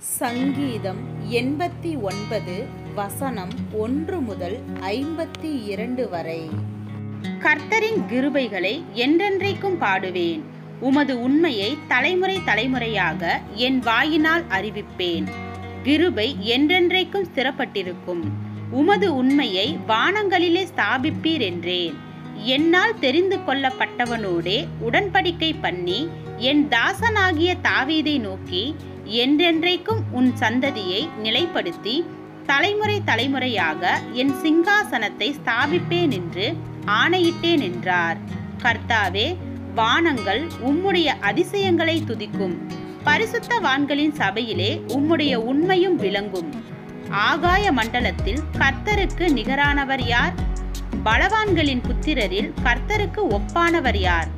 சங்கீதம் எண்பத்தி ஒன்பது வசனம் ஒன்று முதல் ஐம்பத்தி இரண்டு வரை கர்த்தரின் கிருபைகளை என்றென்றைக்கும் பாடுவேன் உமது உண்மையை தலைமுறை தலைமுறையாக என் வாயினால் அறிவிப்பேன் கிருபை என்றென்றைக்கும் ஸ்திரப்பட்டிருக்கும் உமது உண்மையை வானங்களிலே ஸ்தாபிப்பீர் என்றேன் என்னால் தெரிந்து கொள்ளப்பட்டவனோடே உடன்படிக்கை பண்ணி என் தாசனாகிய தாவீதை நோக்கி என்றென்றைக்கும் உன் சந்ததியை நிலைப்படுத்தி தலைமுறை தலைமுறையாக என் சிங்காசனத்தை ஸ்தாபிப்பேன் என்று ஆணையிட்டேன் என்றார் கர்த்தாவே வானங்கள் உம்முடைய அதிசயங்களை துதிக்கும் பரிசுத்தவான்களின் சபையிலே உம்முடைய உண்மையும் விளங்கும் ஆகாய மண்டலத்தில் கர்த்தருக்கு நிகரானவர் யார் பலவான்களின் புத்திரரில் கர்த்தருக்கு ஒப்பானவர் யார்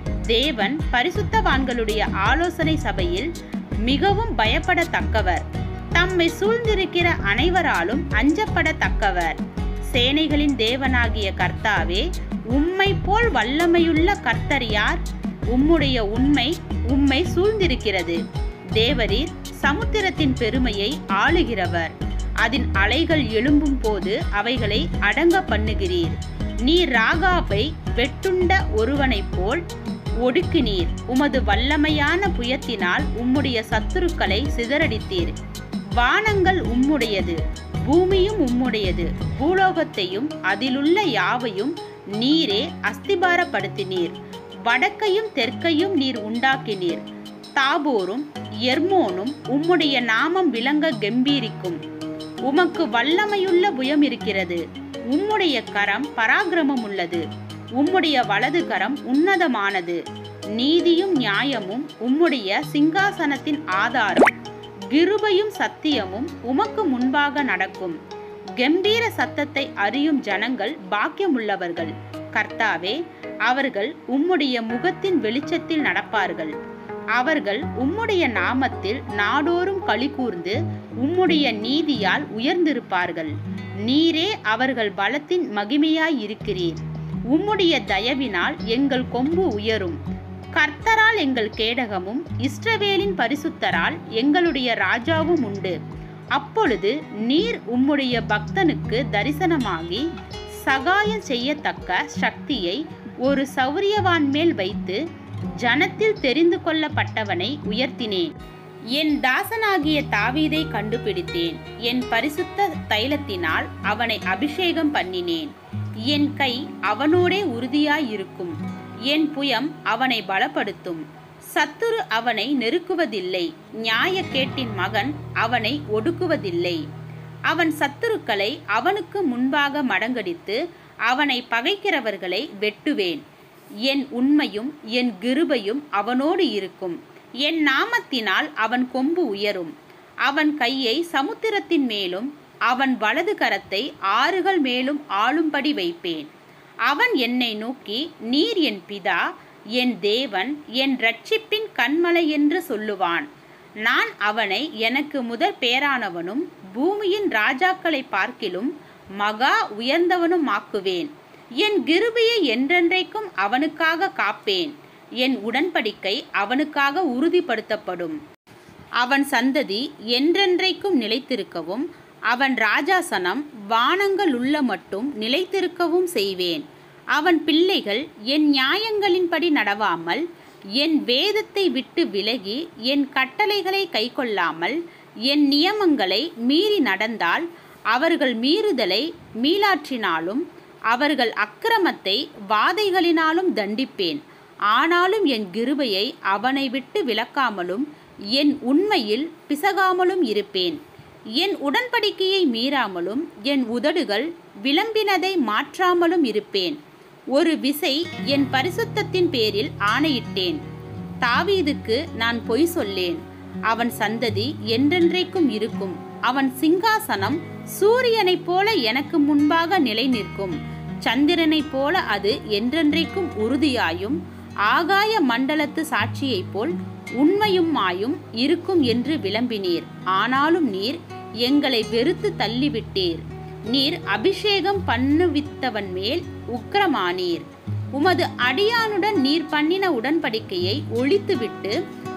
தேவன் பரிசுத்தவான்களுடைய ஆலோசனை சபையில் மிகவும் பயப்படத்தக்கவர் தம்மை சூழ்ந்திருக்கிற அனைவராலும் அஞ்சப்படத்தக்கவர் சேனைகளின் தேவனாகிய கர்த்தாவே உம்மை போல் வல்லமையுள்ள கர்த்தர் யார் உம்முடைய உண்மை உம்மை சூழ்ந்திருக்கிறது தேவரீர் சமுத்திரத்தின் பெருமையை ஆளுகிறவர் அதன் அலைகள் எழும்பும் போது அவைகளை அடங்க பண்ணுகிறீர் நீர் ராகாபை வெட்டுண்ட ஒருவனைப் போல் ஒடுக்கினீர் உமது வல்லமையான புயத்தினால் உம்முடைய சத்துருக்களை சிதறடித்தீர் வானங்கள் உம்முடையது பூமியும் உம்முடையது பூலோகத்தையும் அதிலுள்ள யாவையும் நீரே அஸ்திபாரப்படுத்தினீர் வடக்கையும் தெற்கையும் நீர் உண்டாக்கினீர் தாபோரும் எர்மோனும் உம்முடைய நாமம் விளங்க கெம்பீரிக்கும் உமக்கு வல்லமையுள்ள புயம் இருக்கிறது உம்முடைய கரம் பராக்கிரமம் உள்ளது உம்முடைய வலது கரம் உன்னதமானது நீதியும் நியாயமும் உம்முடைய சிங்காசனத்தின் ஆதாரம் கிருபையும் சத்தியமும் உமக்கு முன்பாக நடக்கும் கம்பீர சத்தத்தை அறியும் ஜனங்கள் பாக்கியமுள்ளவர்கள் கர்த்தாவே அவர்கள் உம்முடைய முகத்தின் வெளிச்சத்தில் நடப்பார்கள் அவர்கள் உம்முடைய நாமத்தில் நாடோறும் களி கூர்ந்து உம்முடைய நீதியால் உயர்ந்திருப்பார்கள் நீரே அவர்கள் பலத்தின் மகிமையாய் இருக்கிறீர் உம்முடைய தயவினால் எங்கள் கொம்பு உயரும் கர்த்தரால் எங்கள் கேடகமும் இஸ்ரவேலின் பரிசுத்தரால் எங்களுடைய ராஜாவும் உண்டு அப்பொழுது நீர் உம்முடைய பக்தனுக்கு தரிசனமாகி சகாயம் செய்யத்தக்க சக்தியை ஒரு சௌரியவான் மேல் வைத்து ஜனத்தில் தெரிந்து கொள்ளப்பட்டவனை உயர்த்தினேன் என் தாசனாகிய தாவீதை கண்டுபிடித்தேன் என் பரிசுத்த தைலத்தினால் அவனை அபிஷேகம் பண்ணினேன் என் கை அவனோடே உறுதியாயிருக்கும் என் புயம் அவனை பலப்படுத்தும் சத்துரு அவனை நெருக்குவதில்லை நியாயக்கேட்டின் மகன் அவனை ஒடுக்குவதில்லை அவன் சத்துருக்களை அவனுக்கு முன்பாக மடங்கடித்து அவனை பகைக்கிறவர்களை வெட்டுவேன் என் உண்மையும் என் கிருபையும் அவனோடு இருக்கும் என் நாமத்தினால் அவன் கொம்பு உயரும் அவன் கையை சமுத்திரத்தின் மேலும் அவன் வலது கரத்தை ஆறுகள் மேலும் ஆளும்படி வைப்பேன் அவன் என்னை நோக்கி நீர் என் பிதா என் தேவன் என் ரட்சிப்பின் கண்மலை என்று சொல்லுவான் நான் அவனை எனக்கு முதற் பேரானவனும் பூமியின் ராஜாக்களை பார்க்கிலும் மகா உயர்ந்தவனும் ஆக்குவேன் என் கிருபையை என்றென்றைக்கும் அவனுக்காக காப்பேன் என் உடன்படிக்கை அவனுக்காக உறுதிப்படுத்தப்படும் அவன் சந்ததி என்றென்றைக்கும் நிலைத்திருக்கவும் அவன் ராஜாசனம் வானங்கள் உள்ள மட்டும் நிலைத்திருக்கவும் செய்வேன் அவன் பிள்ளைகள் என் நியாயங்களின்படி நடவாமல் என் வேதத்தை விட்டு விலகி என் கட்டளைகளை கைக்கொள்ளாமல் என் நியமங்களை மீறி நடந்தால் அவர்கள் மீறுதலை மீளாற்றினாலும் அவர்கள் அக்கிரமத்தை வாதைகளினாலும் தண்டிப்பேன் ஆனாலும் என் கிருபையை அவனை விட்டு விலக்காமலும் என் உண்மையில் பிசகாமலும் இருப்பேன் என் உடன்படிக்கையை மீறாமலும் என் உதடுகள் விளம்பினதை மாற்றாமலும் இருப்பேன் ஒரு விசை என் பரிசுத்தத்தின் பேரில் ஆணையிட்டேன் தாவீதுக்கு நான் பொய் சொல்லேன் அவன் சந்ததி என்றென்றைக்கும் இருக்கும் அவன் சிங்காசனம் சூரியனைப் போல எனக்கு முன்பாக நிலை நிற்கும் சந்திரனைப் போல அது என்றென்றைக்கும் உறுதியாயும் ஆகாய மண்டலத்து சாட்சியைப் போல் உண்மையுமாயும் இருக்கும் என்று விளம்பினீர் ஆனாலும் நீர் எங்களை வெறுத்து தள்ளிவிட்டீர் நீர் அபிஷேகம் பண்ணுவித்தவன் மேல் உக்கிரமானீர் உமது அடியானுடன் நீர் பண்ணின உடன்படிக்கையை ஒழித்துவிட்டு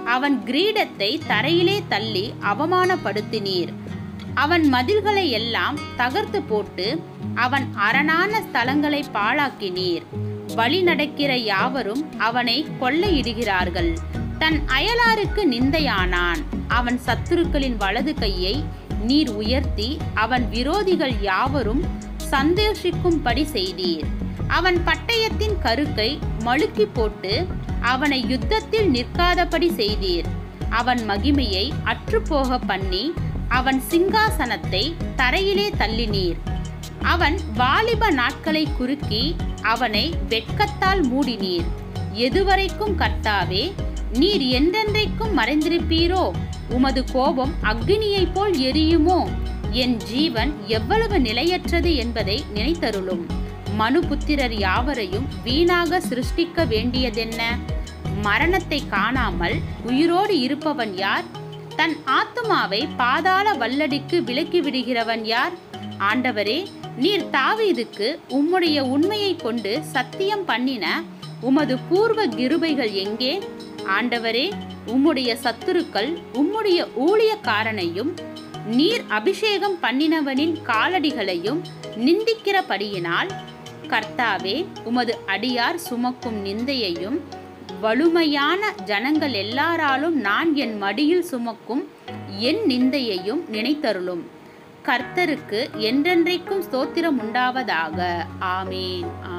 அவன் கிரீடத்தை தரையிலே தள்ளி அவமானப்படுத்தினீர் அவன் மதில்களை எல்லாம் தகர்த்து போட்டு அவன் அரணான ஸ்தலங்களை பாழாக்கினீர் வழி நடக்கிற யாவரும் அவனை கொள்ளையிடுகிறார்கள் தன் அயலாருக்கு நிந்தையானான் அவன் சத்துருக்களின் வலது கையை நீர் உயர்த்தி அவன் விரோதிகள் யாவரும் சந்தோஷிக்கும்படி செய்தீர் அவன் பட்டயத்தின் கருக்கை மழுக்கி போட்டு அவனை யுத்தத்தில் நிற்காதபடி செய்தீர் அவன் மகிமையை அற்றுப்போக பண்ணி அவன் சிங்காசனத்தை தரையிலே தள்ளினீர் அவன் வாலிப நாட்களை குறுக்கி அவனை வெட்கத்தால் மூடினீர் எதுவரைக்கும் கர்த்தாவே நீர் என்றென்றைக்கும் மறைந்திருப்பீரோ உமது கோபம் அக்னியைப் போல் எரியுமோ என் ஜீவன் எவ்வளவு நிலையற்றது என்பதை நினைத்தருளும் மனுபுத்திரர் யாவரையும் வீணாக சிருஷ்டிக்க வேண்டியதென்ன மரணத்தை காணாமல் உயிரோடு இருப்பவன் யார் தன் ஆத்துமாவை பாதாள வல்லடிக்கு விலக்கி விடுகிறவன் யார் ஆண்டவரே நீர் தாவீதுக்கு உம்முடைய உண்மையை கொண்டு சத்தியம் பண்ணின உமது பூர்வ கிருபைகள் எங்கே ஆண்டவரே உம்முடைய சத்துருக்கள் உம்முடைய ஊழியக்காரனையும் நீர் அபிஷேகம் பண்ணினவனின் காலடிகளையும் நிந்திக்கிறபடியினால் கர்த்தாவே உமது அடியார் சுமக்கும் நிந்தையையும் வலுமையான ஜனங்கள் எல்லாராலும் நான் என் மடியில் சுமக்கும் என் நிந்தையையும் நினைத்தருளும் கர்த்தருக்கு என்றென்றைக்கும் ஸ்தோத்திரம் உண்டாவதாக ஆமேன்